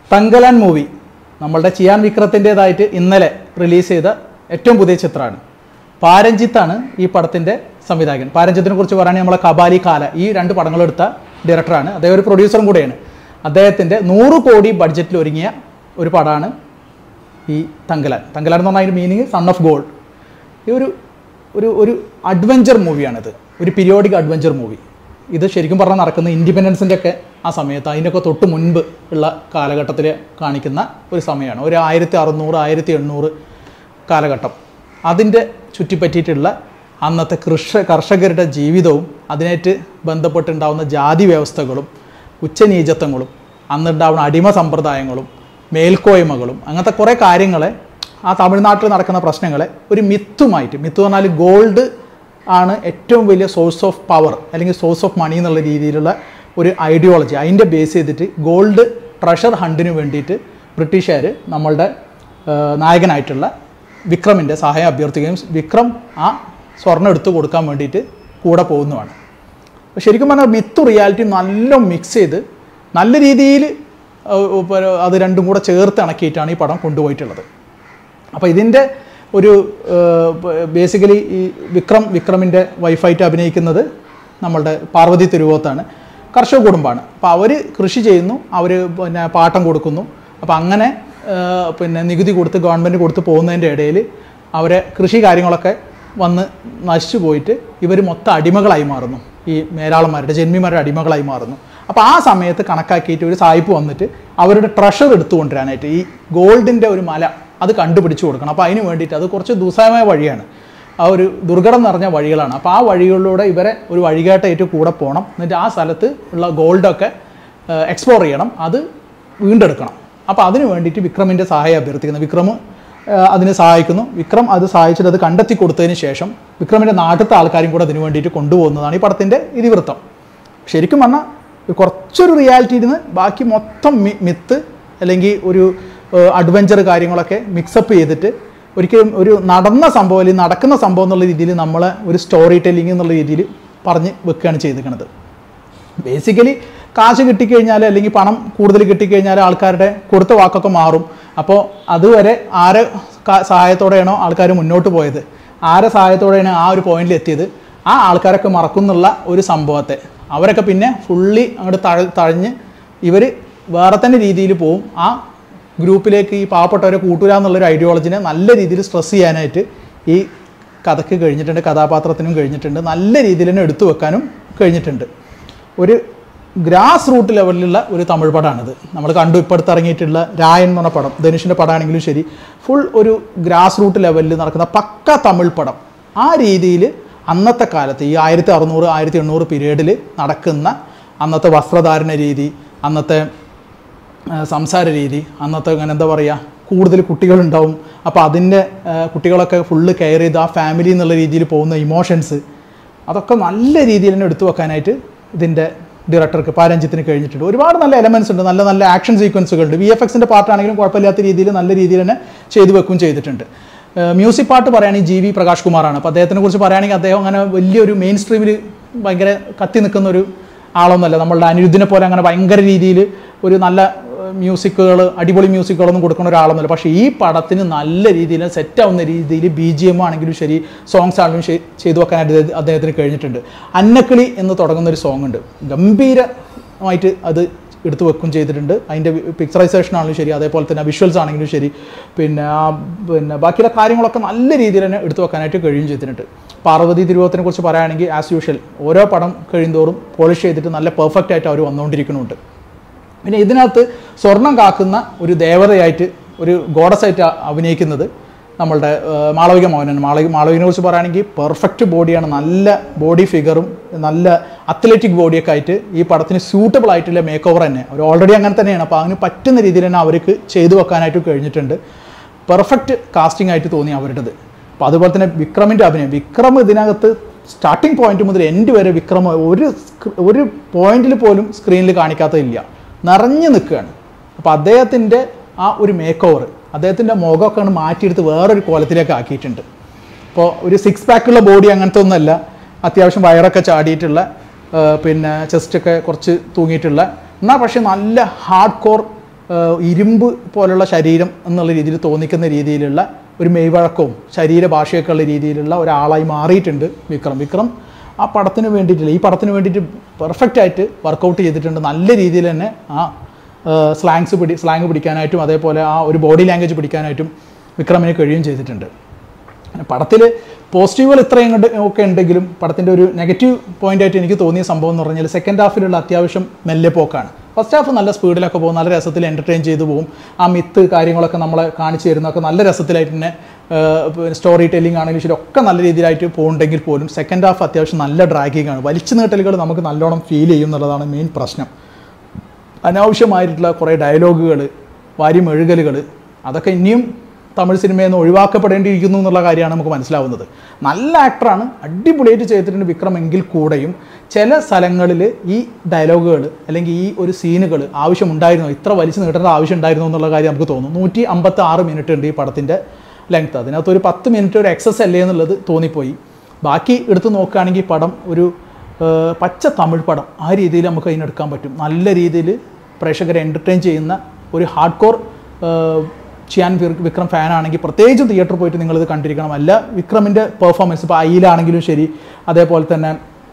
Thangalaan movie നമ്മളുടെ ചിയാൻ വിക്രത്തിൻ്റെതായിട്ട് ഇന്നലെ release ചെയ്ത ഏറ്റവും പുതിയ ചിത്രമാണ് പാരഞ്ജിത്താണ് ഈ പടത്തിൻ്റെ സംവിധായകൻ പാരഞ്ജിത്തിനെ കുറിച്ച് പറയുകയാണെങ്കിൽ നമ്മളെ കബാലി കാല ഈ രണ്ട് പടങ്ങളെടുത്ത ഡയറക്ടറാണ് അദ്ദേഹം ഒരു പ്രൊഡ്യൂസറും കൂടെയാണ് അദ്ദേഹത്തിൻ്റെ നൂറ് കോടി ബഡ്ജറ്റിൽ ഒരുങ്ങിയ ഒരു പടമാണ് ഈ തങ്കലാൻ തങ്കലാൻ എന്ന് പറഞ്ഞാൽ അതിൻ്റെ മീനിങ് സൺ ഓഫ് ഗോൾഡ് ഈ ഒരു ഒരു ഒരു അഡ്വഞ്ചർ മൂവിയാണിത് ഒരു പീരിയോഡിക് അഡ്വഞ്ചർ മൂവി ഇത് ശരിക്കും പറഞ്ഞാൽ നടക്കുന്ന ഇൻഡിപെൻഡൻസിൻ്റെ ഒക്കെ ആ സമയത്ത് അതിൻ്റെയൊക്കെ തൊട്ട് മുൻപ് ഉള്ള കാലഘട്ടത്തിൽ കാണിക്കുന്ന ഒരു സമയമാണ് ഒരു ആയിരത്തി അറുന്നൂറ് ആയിരത്തി എണ്ണൂറ് കാലഘട്ടം അതിൻ്റെ ചുറ്റിപ്പറ്റിയിട്ടുള്ള അന്നത്തെ കൃഷ കർഷകരുടെ ജീവിതവും അതിനായിട്ട് ബന്ധപ്പെട്ടുണ്ടാവുന്ന ജാതി വ്യവസ്ഥകളും ഉച്ചനീചത്വങ്ങളും അന്നുണ്ടാവുന്ന അടിമ സമ്പ്രദായങ്ങളും മേൽക്കോയ്മകളും അങ്ങനത്തെ കുറേ കാര്യങ്ങളെ ആ തമിഴ്നാട്ടിൽ നടക്കുന്ന പ്രശ്നങ്ങളെ ഒരു മിത്തുമായിട്ട് മിത്ത് പറഞ്ഞാൽ ഗോൾഡ് ആണ് ഏറ്റവും വലിയ സോഴ്സ് ഓഫ് പവർ അല്ലെങ്കിൽ സോഴ്സ് ഓഫ് മണി എന്നുള്ള രീതിയിലുള്ള ഒരു ഐഡിയോളജി അതിൻ്റെ ബേസ് ചെയ്തിട്ട് ഗോൾഡ് ട്രഷർ ഹണ്ടിന് വേണ്ടിയിട്ട് ബ്രിട്ടീഷുകാർ നമ്മളുടെ ആ, നായകനായിട്ടുള്ള വിക്രമിൻ്റെ സഹായം അഭ്യർത്ഥിക്കുകയും വിക്രം ആ സ്വർണ്ണം എടുത്തു കൊടുക്കാൻ വേണ്ടിയിട്ട് കൂടെ പോകുന്നതാണ് അപ്പോൾ ശരിക്കും പറഞ്ഞാൽ മിത്ത് റിയാലിറ്റി നല്ല മിക്സ് ചെയ്ത് നല്ല രീതിയിൽ അത് രണ്ടും കൂടെ ചേർത്ത് ഇണക്കിയിട്ടാണ് ഈ പടം കൊണ്ടുപോയിട്ടുള്ളത് അപ്പോൾ ഇതിൻ്റെ ഒരു ബേസിക്കലി ഈ വിക്രം വിക്രമിൻ്റെ വൈഫായിട്ട് അഭിനയിക്കുന്നത് നമ്മളുടെ പാർവതി തിരുവോത്താണ് കർഷക കുടുംബമാണ് അപ്പോൾ അവർ കൃഷി ചെയ്യുന്നു അവർ പിന്നെ പാട്ടം കൊടുക്കുന്നു അപ്പോൾ അങ്ങനെ ആ, പിന്നെ നികുതി കൊടുത്ത് ഗവൺമെൻറ് കൊടുത്ത് പോകുന്നതിൻ്റെ ഇടയിൽ അവരെ കൃഷി കാര്യങ്ങളൊക്കെ വന്ന് നശിച്ചു പോയിട്ട് ഇവർ മൊത്തം അടിമകളായി മാറുന്നു ഈ മേലാളന്മാരുടെ ജന്മിമാരുടെ അടിമകളായി മാറുന്നു അപ്പോൾ ആ സമയത്ത് കണക്കാക്കിയിട്ട് ഒരു സായിപ്പ് വന്നിട്ട് അവരുടെ ട്രഷർ എടുത്തു കൊണ്ടുവരാനായിട്ട് ഈ ഗോൾഡിൻ്റെ ഒരു മല അത് കണ്ടുപിടിച്ചു കൊടുക്കണം അപ്പോൾ അതിന് വേണ്ടിയിട്ട് അത് കുറച്ച് ദുസ്സഹമായ വഴിയാണ് ആ ഒരു ദുർഘടം നിറഞ്ഞ വഴികളാണ് അപ്പോൾ ആ വഴികളിലൂടെ ഇവരെ ഒരു വഴികാട്ടായിട്ട് കൂടെ പോകണം എന്നിട്ട് ആ സ്ഥലത്ത് ഉള്ള ഗോൾഡൊക്കെ എക്സ്പ്ലോർ ചെയ്യണം അത് വീണ്ടെടുക്കണം അപ്പോൾ അതിന് വേണ്ടിയിട്ട് വിക്രമിൻ്റെ സഹായം അഭ്യർത്ഥിക്കുന്നു വിക്രം ആ, അതിന് സഹായിക്കുന്നു വിക്രം അത് സഹായിച്ചിട്ട് അത് കണ്ടെത്തി കൊടുത്തതിന് ശേഷം വിക്രമിൻ്റെ നാട്ടിലത്തെ ആൾക്കാരും കൂടെ അതിന് വേണ്ടിയിട്ട് കൊണ്ടുപോകുന്നതാണ് ഈ പടത്തിൻ്റെ ഇതിവൃത്തം ശരിക്കും പറഞ്ഞാൽ കുറച്ചൊരു റിയാലിറ്റി ഇരുന്ന് ബാക്കി മൊത്തം മി മിത്ത് അല്ലെങ്കിൽ ഒരു അഡ്വഞ്ചർ കാര്യങ്ങളൊക്കെ മിക്സപ്പ് ചെയ്തിട്ട് ഒരിക്കലും ഒരു നടന്ന സംഭവം അല്ലെങ്കിൽ നടക്കുന്ന സംഭവം എന്നുള്ള രീതിയിൽ നമ്മളെ ഒരു സ്റ്റോറി ടെല്ലിംഗ് എന്നുള്ള രീതിയിൽ പറഞ്ഞ് വെക്കുകയാണ് ചെയ്തിരിക്കുന്നത് ബേസിക്കലി കാശ് കിട്ടിക്കഴിഞ്ഞാൽ അല്ലെങ്കിൽ പണം കൂടുതൽ കിട്ടിക്കഴിഞ്ഞാൽ ആൾക്കാരുടെ കൊടുത്ത വാക്കൊക്കെ മാറും അപ്പോൾ അതുവരെ ആരെ ക- സഹായത്തോടെയാണോ ആൾക്കാർ മുന്നോട്ട് പോയത് ആരെ സഹായത്തോടെയാണ് ആ ഒരു പോയിന്റിൽ എത്തിയത് ആ ആൾക്കാരൊക്കെ മറക്കുന്നുള്ള ഒരു സംഭവത്തെ അവരൊക്കെ പിന്നെ ഫുള്ളി അങ്ങോട്ട് തഴ തഴഞ്ഞ് ഇവർ വേറെ തന്നെ രീതിയിൽ പോവും ആ ഗ്രൂപ്പിലേക്ക് ഈ പാവപ്പെട്ടവരെ കൂട്ടുക എന്നുള്ളൊരു ഐഡിയോളജിനെ നല്ല രീതിയിൽ സ്ട്രെസ് ചെയ്യാനായിട്ട് ഈ കഥയ്ക്ക് കഴിഞ്ഞിട്ടുണ്ട് കഥാപാത്രത്തിനും കഴിഞ്ഞിട്ടുണ്ട് നല്ല രീതിയിൽ തന്നെ എടുത്തു വെക്കാനും കഴിഞ്ഞിട്ടുണ്ട് ഒരു ഗ്രാസ് റൂട്ട് ലെവലിലുള്ള ഒരു തമിഴ് പടമാണിത് നമ്മൾ കണ്ടു ഇപ്പോഴത്തെ ഇറങ്ങിയിട്ടുള്ള രായൻ എന്ന് പറഞ്ഞ പടം ധനുഷിൻ്റെ പടമാണെങ്കിലും ശരി ഫുൾ ഒരു ഗ്രാസ് റൂട്ട് ലെവലിൽ നടക്കുന്ന പക്ക തമിഴ് പടം ആ രീതിയിൽ അന്നത്തെ കാലത്ത് ഈ ആയിരത്തി അറുന്നൂറ് ആയിരത്തി എണ്ണൂറ് പീരീഡിൽ നടക്കുന്ന അന്നത്തെ വസ്ത്രധാരണ രീതി അന്നത്തെ ആ, സംസാര രീതി അന്നത്തെ അങ്ങനെ എന്താ പറയുക കൂടുതൽ കുട്ടികളുണ്ടാവും അപ്പോൾ അതിൻ്റെ ആ, കുട്ടികളൊക്കെ ഫുള്ള് കെയർ ചെയ്ത് ആ ഫാമിലി എന്നുള്ള രീതിയിൽ പോകുന്ന ഇമോഷൻസ് അതൊക്കെ നല്ല രീതിയിൽ തന്നെ എടുത്തു വെക്കാനായിട്ട് ഇതിൻ്റെ ഡയറക്ടർക്ക് പാരഞ്ജിത്തിന് കഴിഞ്ഞിട്ടുണ്ട് ഒരുപാട് നല്ല എലമെൻസ് ഉണ്ട് നല്ല നല്ല ആക്ഷൻ സീക്വൻസുകളുണ്ട് വി എഫ് എക്സിൻ്റെ പാർട്ടാണെങ്കിലും കുഴപ്പമില്ലാത്ത രീതിയിൽ നല്ല രീതിയിൽ തന്നെ ചെയ്തു വെക്കുകയും ചെയ്തിട്ടുണ്ട് മ്യൂസിക് പാട്ട് പറയുകയാണെങ്കിൽ ജി വി പ്രകാശ് കുമാറാണ് അപ്പോൾ അദ്ദേഹത്തിനെ കുറിച്ച് പറയുകയാണെങ്കിൽ അദ്ദേഹം അങ്ങനെ വലിയൊരു മെയിൻ സ്ട്രീമിൽ ഭയങ്കര കത്തി നിൽക്കുന്ന ഒരു ആളൊന്നുമല്ല നമ്മളുടെ അനിരുദ്ധിനെ പോലെ അങ്ങനെ ഭയങ്കര രീതിയിൽ ഒരു നല്ല മ്യൂസിക്കുകൾ അടിപൊളി മ്യൂസിക്കുകളൊന്നും കൊടുക്കുന്ന ഒരാളൊന്നുമല്ല പക്ഷേ ഈ പടത്തിന് നല്ല രീതിയിൽ സെറ്റ് ആവുന്ന രീതിയിൽ ബി ജി എം ആണെങ്കിലും ശരി സോങ്സ് ആണെങ്കിലും ശരി ചെയ്തു വെക്കാനായിട്ട് അദ്ദേഹ- അദ്ദേഹത്തിന് കഴിഞ്ഞിട്ടുണ്ട് അന്നക്കിളി എന്ന് തുടങ്ങുന്ന ഒരു സോങ് ഉണ്ട് ഗംഭീരമായിട്ട് അത് എടുത്തു വെക്കും ചെയ്തിട്ടുണ്ട് അതിൻ്റെ പിക്ചറൈസേഷൻ ആണെങ്കിലും ശരി അതേപോലെ തന്നെ വിഷ്വൽസ് ആണെങ്കിലും ശരി പിന്നെ ആ പിന്നെ ബാക്കിയുള്ള കാര്യങ്ങളൊക്കെ നല്ല രീതിയിൽ തന്നെ എടുത്തു വെക്കാനായിട്ട് കഴിയും ചെയ്തിട്ടുണ്ട് പാർവതി തിരുവോത്തിനെ കുറിച്ച് പറയുകയാണെങ്കിൽ ആസ് യൂഷ്വൽ ഓരോ പടം കഴിയുന്തോറും പോളിഷ് ചെയ്തിട്ട് നല്ല പെർഫെക്റ്റ് ആയിട്ട് അവർ വന്നുകൊണ്ടിരിക്കുന്നുണ്ട് പിന്നെ ഇതിനകത്ത് സ്വർണം കാക്കുന്ന ഒരു ദേവതയായിട്ട് ഒരു ഗോഡസായിട്ട് അഭിനയിക്കുന്നത് നമ്മളുടെ ആ, മാളവിക മോഹനാണ് മാളവിക മാളവികനെ കുറിച്ച് പറയുകയാണെങ്കിൽ പെർഫെക്റ്റ് ബോഡിയാണ് നല്ല ബോഡി ഫിഗറും നല്ല അത്ലറ്റിക് ബോഡിയൊക്കെ ആയിട്ട് ഈ പടത്തിന് സ്യൂട്ടബിൾ ആയിട്ടുള്ള മേക്ക് ഓവർ തന്നെ അവർ ഓൾറെഡി അങ്ങനെ തന്നെയാണ് അപ്പോൾ അതിന് പറ്റുന്ന രീതിയിൽ തന്നെ അവർക്ക് ചെയ്തു വെക്കാനായിട്ട് കഴിഞ്ഞിട്ടുണ്ട് പെർഫെക്റ്റ് കാസ്റ്റിംഗ് ആയിട്ട് തോന്നി അവരുടേത് അപ്പോൾ അതുപോലെ തന്നെ വിക്രമിൻ്റെ അഭിനയം വിക്രം ഇതിനകത്ത് സ്റ്റാർട്ടിംഗ് പോയിന്റ് മുതൽ എൻഡ് വരെ വിക്രം ഒരു സ്ക്ര- ഒരു പോയിന്റിൽ പോലും സ്ക്രീനിൽ കാണിക്കാത്തതില്ല നിറഞ്ഞു നിൽക്കുകയാണ് അപ്പോൾ അദ്ദേഹത്തിൻ്റെ ആ ഒരു മേക്ക് ഓവർ അദ്ദേഹത്തിൻ്റെ മുഖമൊക്കെ ആണ് മാറ്റിയെടുത്ത് വേറൊരു കോലത്തിലേക്ക് ആക്കിയിട്ടുണ്ട് ഇപ്പോൾ ഒരു സിക്സ് പാക്കുള്ള ബോഡി അങ്ങനത്തെ ഒന്നുമല്ല അത്യാവശ്യം വയറൊക്കെ ചാടിയിട്ടുള്ള ആ, പിന്നെ ചെസ്റ്റൊക്കെ കുറച്ച് തൂങ്ങിയിട്ടുള്ള എന്നാൽ പക്ഷേ നല്ല ഹാർഡ് കോർ ഏഹ്, ഇരുമ്പ് പോലുള്ള ശരീരം എന്നുള്ള രീതിയിൽ തോന്നിക്കുന്ന രീതിയിലുള്ള ഒരു മെയ്വഴക്കവും ശരീരഭാഷയൊക്കെ ഉള്ള രീതിയിലുള്ള ഒരാളായി മാറിയിട്ടുണ്ട് വിക്രം വിക്രം ആ പടത്തിന് വേണ്ടിയിട്ടില്ല ഈ പടത്തിന് വേണ്ടിയിട്ട് പെർഫെക്റ്റ് ആയിട്ട് വർക്കൗട്ട് ചെയ്തിട്ടുണ്ട് നല്ല രീതിയിൽ തന്നെ ആ സ്ലാങ്സ് പിടി സ്ലാങ് പിടിക്കാനായിട്ടും അതേപോലെ ആ ഒരു ബോഡി ലാംഗ്വേജ് പിടിക്കാനായിട്ടും വിക്രമിന് കഴിയുകയും ചെയ്തിട്ടുണ്ട് പടത്തിൽ പോസിറ്റീവുകൾ ഇത്രയും കണ്ട് ഒക്കെ ഉണ്ടെങ്കിലും പടത്തിൻ്റെ ഒരു നെഗറ്റീവ് പോയിന്റ് ആയിട്ട് എനിക്ക് തോന്നിയ സംഭവം എന്ന് പറഞ്ഞാൽ സെക്കൻഡ് ഹാഫിലുള്ള അത്യാവശ്യം മെല്ലെ പോക്കാണ് ഫസ്റ്റ് ഹാഫ് നല്ല സ്പീഡിലൊക്കെ പോകും നല്ല രസത്തിൽ എൻ്റർടൈൻ ചെയ്തു പോകും ആ മിത്ത് കാര്യങ്ങളൊക്കെ നമ്മളെ കാണിച്ചു തരുന്നതൊക്കെ നല്ല രസത്തിലായിട്ട് തന്നെ സ്റ്റോറി ടെല്ലിംഗ് ആണെങ്കിലും ശരി ഒക്കെ നല്ല രീതിയിലായിട്ട് പോകുന്നുണ്ടെങ്കിൽ പോലും സെക്കൻഡ് ഹാഫ് അത്യാവശ്യം നല്ല ഡ്രാഗിങ് ആണ് വലിച്ചു നീട്ടലുകൾ നമുക്ക് നല്ലോണം ഫീൽ ചെയ്യും എന്നുള്ളതാണ് മെയിൻ പ്രശ്നം അനാവശ്യമായിട്ടുള്ള കുറേ ഡയലോഗുകൾ വാരിമെഴുകലുകൾ അതൊക്കെ ഇനിയും തമിഴ് സിനിമയിൽ നിന്ന് ഒഴിവാക്കപ്പെടേണ്ടിയിരിക്കുന്നു എന്നുള്ള കാര്യമാണ് നമുക്ക് മനസ്സിലാവുന്നത് നല്ല ആക്ടറാണ് അടിപൊളിയായിട്ട് ചെയ്തിട്ടുണ്ട് വിക്രം എങ്കിൽ കൂടെയും ചില സ്ഥലങ്ങളിൽ ഈ ഡയലോഗുകൾ അല്ലെങ്കിൽ ഈ ഒരു സീനുകൾ ആവശ്യമുണ്ടായിരുന്നു ഇത്ര വലിച്ചു നീട്ടേണ്ട ആവശ്യം ഉണ്ടായിരുന്നു എന്നുള്ള കാര്യം നമുക്ക് തോന്നുന്നു നൂറ്റി അമ്പത്തി ആറ് മിനിറ്റ് ഉണ്ട് ഈ പടത്തിൻ്റെ ലെങ്ത് അതിനകത്ത് ഒരു പത്ത് മിനിറ്റ് ഒരു എക്സസ് അല്ലേ എന്നുള്ളത് തോന്നിപ്പോയി ബാക്കി എടുത്ത് നോക്കുകയാണെങ്കിൽ പടം ഒരു ഏഹ്, പച്ച തമിഴ് പടം ആ രീതിയിൽ നമുക്ക് അതിനെടുക്കാൻ പറ്റും നല്ല രീതിയിൽ പ്രേക്ഷകരെ എൻ്റർടൈൻ ചെയ്യുന്ന ഒരു ഹാർഡ് കോർ ചിയാൻ വിർ- വിക്രം ഫാനാണെങ്കിൽ പ്രത്യേകിച്ചും തിയേറ്ററിൽ പോയിട്ട് നിങ്ങളിത് കണ്ടിരിക്കണം അല്ല വിക്രമിൻ്റെ പെർഫോമൻസ് ഇപ്പോൾ അയിലാണെങ്കിലും ശരി അതേപോലെ തന്നെ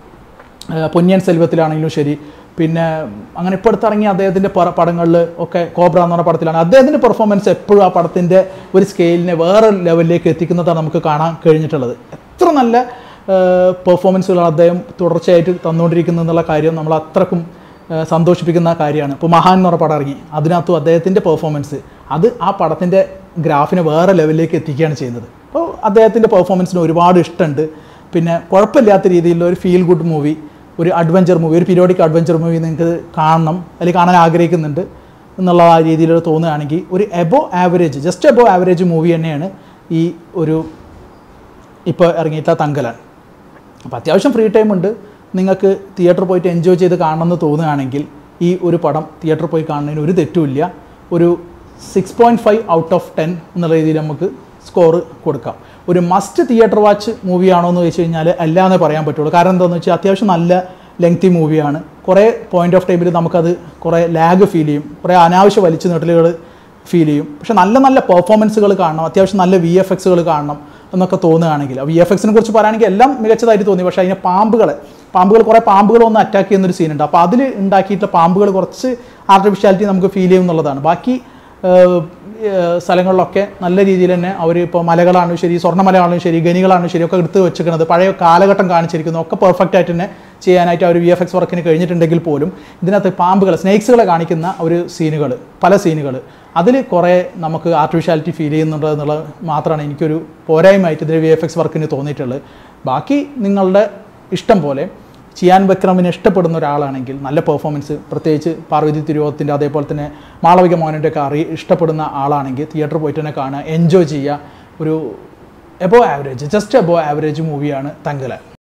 ഏഹ് പൊന്നിയൻ സെൽവത്തിലാണെങ്കിലും ശരി പിന്നെ അങ്ങനെ ഇപ്പോൾ അടുത്തിറങ്ങിയ അദ്ദേഹത്തിൻ്റെ പടങ്ങളിൽ ഒക്കെ കോബ്ര എന്ന് പറഞ്ഞ പടത്തിലാണ് അദ്ദേഹത്തിൻ്റെ പെർഫോമൻസ് എപ്പോഴും ആ പടത്തിൻ്റെ ഒരു സ്കെയിലിനെ വേറെ ലെവലിലേക്ക് എത്തിക്കുന്നതാണ് നമുക്ക് കാണാൻ കഴിഞ്ഞിട്ടുള്ളത് എത്ര നല്ല പെർഫോമൻസുകളാണ് അദ്ദേഹം തുടർച്ചയായിട്ട് തന്നുകൊണ്ടിരിക്കുന്നത് എന്നുള്ള കാര്യം നമ്മൾ അത്രക്കും ഏഹ് സന്തോഷിപ്പിക്കുന്ന കാര്യമാണ് ഇപ്പോൾ മഹാൻ എന്ന് പറഞ്ഞ പടം ഇറങ്ങി അതിനകത്തും അദ്ദേഹത്തിൻ്റെ പെർഫോമൻസ് അത് ആ പടത്തിൻ്റെ ഗ്രാഫിനെ വേറെ ലെവലിലേക്ക് എത്തിക്കുകയാണ് ചെയ്യുന്നത് അപ്പോൾ അദ്ദേഹത്തിൻ്റെ പെർഫോമൻസിന് ഒരുപാട് ഇഷ്ടമുണ്ട് പിന്നെ കുഴപ്പമില്ലാത്ത രീതിയിലുള്ള ഒരു ഫീൽ ഗുഡ് മൂവി ഒരു അഡ്വഞ്ചർ മൂവി ഒരു പീരിയോഡിക് അഡ്വഞ്ചർ മൂവി നിങ്ങൾക്ക് കാണണം അല്ലെങ്കിൽ കാണാൻ ആഗ്രഹിക്കുന്നുണ്ട് എന്നുള്ള ആ രീതിയിൽ തോന്നുകയാണെങ്കിൽ ഒരു above average just above average movie തന്നെയാണ് ഈ ഒരു ഇപ്പോൾ ഇറങ്ങിയിട്ട തങ്കലാൻ അപ്പോൾ അത്യാവശ്യം ഫ്രീ ടൈം ഉണ്ട് നിങ്ങൾക്ക് തിയേറ്ററിൽ പോയിട്ട് എൻജോയ് ചെയ്ത് കാണണമെന്ന് തോന്നുകയാണെങ്കിൽ ഈ ഒരു പടം തിയേറ്ററിൽ പോയി കാണുന്നതിന് ഒരു തെറ്റുമില്ല ഒരു six point five out of ten എന്നുള്ള രീതിയിൽ നമുക്ക് സ്കോർ കൊടുക്കാം ഒരു മസ്റ്റ് തിയേറ്റർ വാച്ച് മൂവിയാണോ എന്ന് ചോദിച്ചു കഴിഞ്ഞാൽ അല്ല എന്നേ പറയാൻ പറ്റുള്ളൂ കാരണം എന്താണെന്ന് വെച്ചാൽ അത്യാവശ്യം നല്ല ലെങ്തി മൂവിയാണ് കുറേ പോയിന്റ് ഓഫ് ടൈമിൽ നമുക്കത് കുറേ ലാഗ് ഫീൽ ചെയ്യും കുറേ അനാവശ്യ വലിച്ചു നീട്ടലുകൾ ഫീൽ ചെയ്യും പക്ഷെ നല്ല നല്ല പെർഫോമൻസുകൾ കാണണം അത്യാവശ്യം നല്ല വി എഫ് എക്സുകൾ കാണണം എന്നൊക്കെ തോന്നുകയാണെങ്കിൽ വി എഫ് എക്സിനെ കുറിച്ച് പറയുകയാണെങ്കിൽ എല്ലാം മികച്ചതായിട്ട് തോന്നി പക്ഷേ അതിനെ പാമ്പുകളെ പാമ്പുകൾ കുറേ പാമ്പുകൾ ഒന്ന് അറ്റാക്ക് ചെയ്യുന്നൊരു സീനുണ്ട് അപ്പോൾ അതിൽ ഉണ്ടാക്കിയിട്ടുള്ള പാമ്പുകൾ കുറച്ച് ആർട്ടിഫിഷ്യാലിറ്റി നമുക്ക് ഫീൽ ചെയ്യും എന്നുള്ളതാണ് ബാക്കി ഏഹ്, ഏഹ്, സ്ഥലങ്ങളിലൊക്കെ നല്ല രീതിയിൽ തന്നെ അവർ ഇപ്പോൾ മലകളാണെങ്കിലും ശരി സ്വർണ്ണമലയാണെങ്കിലും ശരി ഗനികളാണെങ്കിലും ശരി ഒക്കെ എടുത്ത് വെച്ചിരിക്കുന്നത് പഴയ കാലഘട്ടം കാണിച്ചിരിക്കുന്നു ഒക്കെ പെർഫെക്റ്റ് ആയിട്ട് തന്നെ ചെയ്യാനായിട്ട് ആ ഒരു വി എഫ് എക്സ് വർക്കിന് കഴിഞ്ഞിട്ടുണ്ടെങ്കിൽ പോലും ഇതിനകത്ത് പാമ്പുകൾ സ്നേക്സുകളെ കാണിക്കുന്ന ഒരു സീനുകൾ പല സീനുകൾ അതിൽ കുറേ നമുക്ക് ആർട്ടിഫിഷ്യാലിറ്റി ഫീൽ ചെയ്യുന്നുണ്ട് എന്നുള്ളത് മാത്രമാണ് എനിക്കൊരു പോരായ്മയായിട്ട് ഇതിൽ വി എഫ് എക്സ് വർക്കിന് തോന്നിയിട്ടുള്ളത് ബാക്കി നിങ്ങളുടെ ഇഷ്ടം പോലെ ചിയാൻ ബക്രമിനെ ഇഷ്ടപ്പെടുന്ന ഒരാളാണെങ്കിൽ നല്ല പെർഫോമൻസ് പ്രത്യേകിച്ച് പാർവതി തിരുവോത്തിൻ്റെ അതേപോലെ തന്നെ മാളവിക മോഹനൻ്റെ ഒക്കെ അറി ഇഷ്ടപ്പെടുന്ന ആളാണെങ്കിൽ തിയേറ്ററിൽ പോയിട്ട് തന്നെ കാണുക എൻജോയ് ചെയ്യുക ഒരു above average just above average മൂവിയാണ് തങ്കല